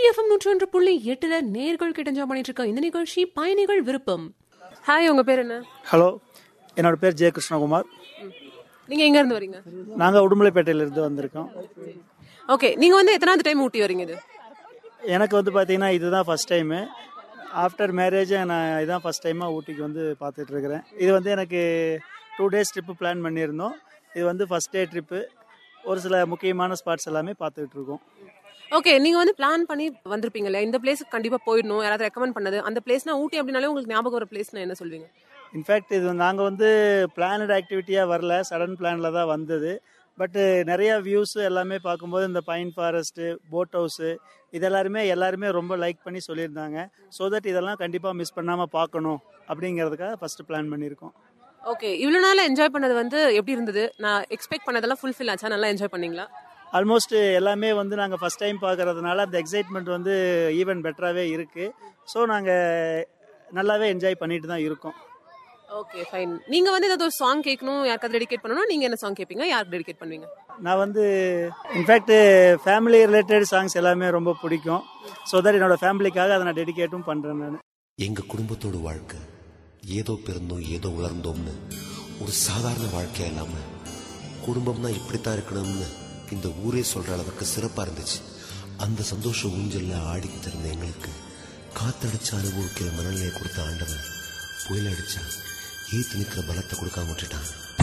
FM நூற்றி ஒன்று புள்ளி எட்டுல நேர்கள் கிட்ட என்ஜாய் பண்ணிட்டு இருக்க இந்த நிகழ்ச்சி பயணிகள் விருப்பம் ஹாய் உங்க பேர் என்ன ஹலோ என்னோட பேர் ஜெய கிருஷ்ணகுமார் நீங்க எங்க இருந்து வரீங்க நாங்கள் உடுமலைப்பேட்டையிலேருந்து வந்திருக்கோம் ஓகே நீங்க வந்து எத்தனாவது டைம் ஊட்டி வரீங்க இது எனக்கு வந்து பார்த்தீங்கன்னா இதுதான் ஃபஸ்ட் டைமு ஆஃப்டர் மேரேஜ் நான் இதுதான் ஃபஸ்ட் டைமாக ஊட்டிக்கு வந்து பார்த்துட்டு இருக்கிறேன் இது வந்து எனக்கு டூ டேஸ் ட்ரிப்பு பிளான் பண்ணியிருந்தோம் இது வந்து ஃபஸ்ட் டே ட்ரிப்பு ஒரு சில முக்கியமான ஸ்பாட்ஸ் எல்லாமே பார்த்துட்டு இருக்கோம் ஓகே நீங்க வந்து பிளான் பண்ணி வந்திருப்பீங்கல்ல இந்த பிளேஸ்க்கு கண்டிப்பா போயிடணும் யாராவது ரெக்கமெண்ட் பண்ணது அந்த பிளேஸ்னா ஊட்டி அப்படினாலே உங்களுக்கு ஞாபகம் வர பிளேஸ்னா என்ன சொல்வீங்க இன்ஃபேக்ட் இது நாங்கள் வந்து பிளானட் ஆக்டிவிட்டியாக வரல சடன் பிளானில் தான் வந்தது பட்டு நிறைய வியூஸ் எல்லாமே பார்க்கும்போது இந்த பைன் ஃபாரஸ்ட்டு போட் ஹவுஸு இது எல்லாருமே எல்லாருமே ரொம்ப லைக் பண்ணி சொல்லியிருந்தாங்க ஸோ தட் இதெல்லாம் கண்டிப்பாக மிஸ் பண்ணாமல் பார்க்கணும் அப்படிங்கிறதுக்காக ஃபஸ்ட்டு பிளான் பண்ணியிருக்கோம் ஓகே இவ்வளவு நாள் என்ஜாய் பண்ணது வந்து எப்படி இருந்தது நான் எக்ஸ்பெக்ட் பண்ணதெல்லாம் ஃபுல்ஃபில் ஆச்சா நல்லா என்ஜாய் பண்ணீங்களா ஆல்மோஸ்ட் எல்லாமே வந்து நாங்கள் ஃபஸ்ட் டைம் பார்க்கறதுனால அந்த எக்ஸைட்மெண்ட் வந்து ஈவன் பெட்டராகவே இருக்குது ஸோ நாங்கள் நல்லாவே என்ஜாய் பண்ணிட்டு தான் இருக்கோம் ஓகே ஃபைன் நீங்க வந்து ஏதாவது ஒரு சாங் கேட்கணும் யாருக்காவது டெடிகேட் பண்ணணும் நீங்க என்ன சாங் கேட்பீங்க யாருக்கு டெடிகேட் பண்ணுவீங்க நான் வந்து இன்ஃபேக்ட் ஃபேமிலி ரிலேட்டட் சாங்ஸ் எல்லாமே ரொம்ப பிடிக்கும் ஸோ தட் என்னோட ஃபேமிலிக்காக அதை நான் டெடிகேட்டும் பண்ணுறேன் நான் எங்க குடும்பத்தோட வாழ்க்கை ஏதோ பிறந்தோம் ஏதோ வளர்ந்தோம்னு ஒரு சாதாரண வாழ்க்கையா இல்லாம குடும்பம்னா இப்படித்தான் இருக்கணும்னு இந்த ஊரே சொல்ற அளவுக்கு சிறப்பா இருந்துச்சு அந்த சந்தோஷ ஊஞ்சல்ல ஆடிக்கிட்டு இருந்த எங்களுக்கு காத்தடிச்சு அனுபவிக்கிற மனநிலையை கொடுத்த ஆண்டவன் புயல் அடிச்சா ஈத்து நிக்கிற பலத்தை கொடுக்காம விட்டுட்டான்